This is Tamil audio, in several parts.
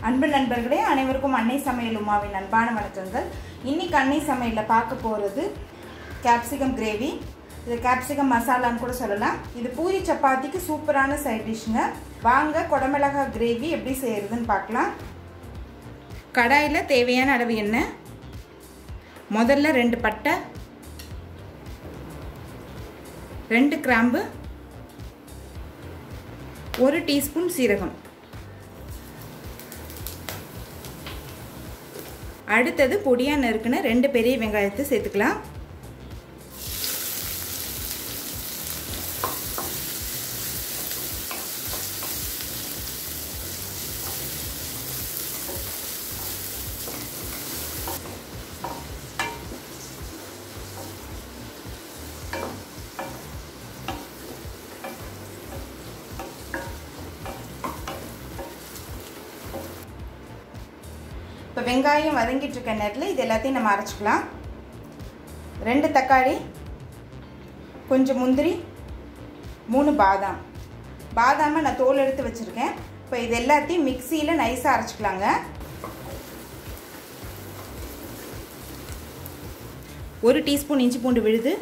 அன்பு நண்பர்களே அனைவருக்கும் அன்னை சமையல் உமாவின் அன்பான வணக்கங்கள் இன்னைக்கு அன்னை சமையலில் பார்க்க போகிறது கேப்சிகம் கிரேவி இது கேப்சிகம் மசாலான்னு கூட சொல்லலாம் இது பூரி சப்பாத்திக்கு சூப்பரான சைட் டிஷ்ஷுங்க வாங்க குடமிளகா கிரேவி எப்படி செய்யறதுன்னு பார்க்கலாம் கடாயில் தேவையான அளவு எண்ணெய் முதல்ல ரெண்டு பட்டை ரெண்டு கிராம்பு ஒரு டீஸ்பூன் சீரகம் அடுத்தது பொடியாக நறுக்குன ரெண்டு பெரிய வெங்காயத்தை சேர்த்துக்கலாம் இப்போ வெங்காயம் வதங்கிட்டு இருக்க நேரத்தில் இது எல்லாத்தையும் நம்ம அரைச்சிக்கலாம் ரெண்டு தக்காளி கொஞ்சம் முந்திரி மூணு பாதாம் பாதாமை நான் தோல் எடுத்து வச்சுருக்கேன் இப்போ இது எல்லாத்தையும் மிக்சியில் நைஸாக அரைச்சிக்கலாங்க ஒரு டீஸ்பூன் இஞ்சி பூண்டு விழுது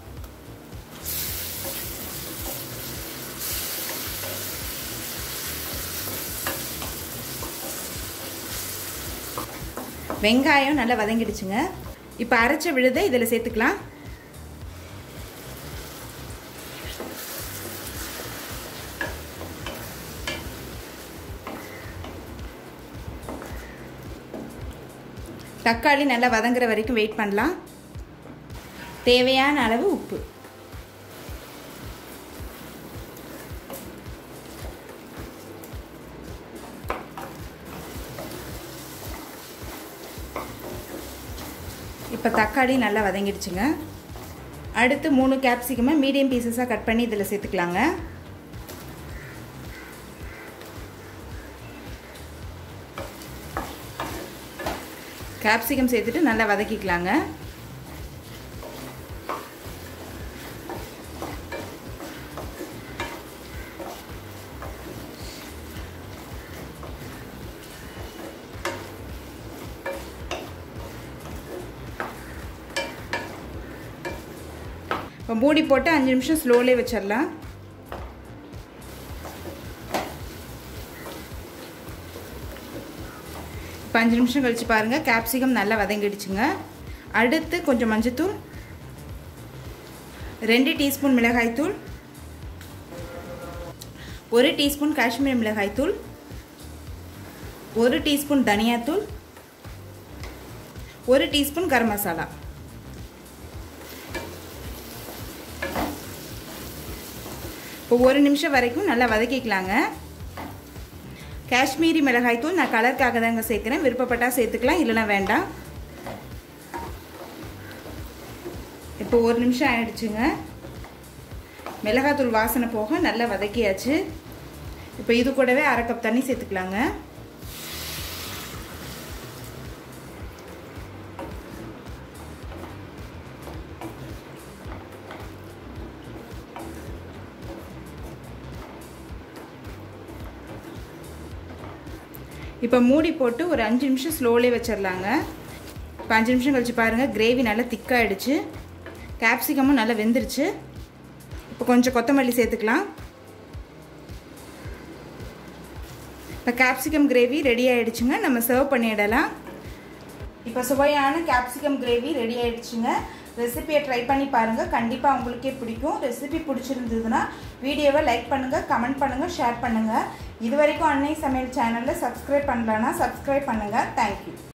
வெங்காயம் நல்லா வதங்கிடுச்சுங்க இப்போ அரைச்ச விழுதை இதில் சேர்த்துக்கலாம் தக்காளி நல்லா வதங்குற வரைக்கும் வெயிட் பண்ணலாம் தேவையான அளவு உப்பு இப்போ தக்காளி நல்லா வதங்கிடுச்சுங்க அடுத்து மூணு கேப்சிகமை மீடியம் பீசஸாக கட் பண்ணி இதில் சேர்த்துக்கலாங்க கேப்சிகம் சேர்த்துட்டு நல்லா வதக்கிக்கலாங்க இப்போ மூடி போட்டு அஞ்சு நிமிஷம் ஸ்லோலே வச்சிடலாம் இப்போ அஞ்சு நிமிஷம் கழித்து பாருங்கள் கேப்சிகம் நல்லா வதங்கிடுச்சுங்க அடுத்து கொஞ்சம் மஞ்சத்தூள் ரெண்டு டீஸ்பூன் மிளகாய்த்தூள் ஒரு டீஸ்பூன் காஷ்மீர் மிளகாய்த்தூள் ஒரு டீஸ்பூன் தனியாத்தூள் ஒரு டீஸ்பூன் கரம் மசாலா இப்போ ஒரு நிமிஷம் வரைக்கும் நல்லா வதக்கிக்கலாங்க காஷ்மீரி மிளகாய் தூள் நான் கலருக்காக தாங்க சேர்க்குறேன் விருப்பப்பட்டால் சேர்த்துக்கலாம் இல்லைனா வேண்டாம் இப்போ ஒரு நிமிஷம் ஆயிடுச்சுங்க மிளகாத்தூள் வாசனை போக நல்லா வதக்கியாச்சு இப்போ இது கூடவே அரை கப் தண்ணி சேர்த்துக்கலாங்க இப்போ மூடி போட்டு ஒரு அஞ்சு நிமிஷம் ஸ்லோலே வச்சிடலாங்க இப்போ அஞ்சு நிமிஷம் கழிச்சு பாருங்கள் கிரேவி நல்லா திக்காகிடுச்சு கேப்சிகமும் நல்லா வெந்துருச்சு இப்போ கொஞ்சம் கொத்தமல்லி சேர்த்துக்கலாம் இப்போ கேப்சிகம் கிரேவி ரெடி ஆகிடுச்சுங்க நம்ம சர்வ் பண்ணிடலாம் இப்போ சுவையான கேப்சிகம் கிரேவி ரெடி ஆகிடுச்சுங்க ரெசிபியை ட்ரை பண்ணி பாருங்கள் கண்டிப்பாக உங்களுக்கே பிடிக்கும் ரெசிபி பிடிச்சிருந்ததுன்னா வீடியோவை லைக் பண்ணுங்கள் கமெண்ட் பண்ணுங்கள் ஷேர் பண்ணுங்கள் இது வரைக்கும் அன்னை சமையல் சேனலில் சப்ஸ்கிரைப் பண்ணலன்னா சப்ஸ்கிரைப் பண்ணுங்கள் தேங்க்யூ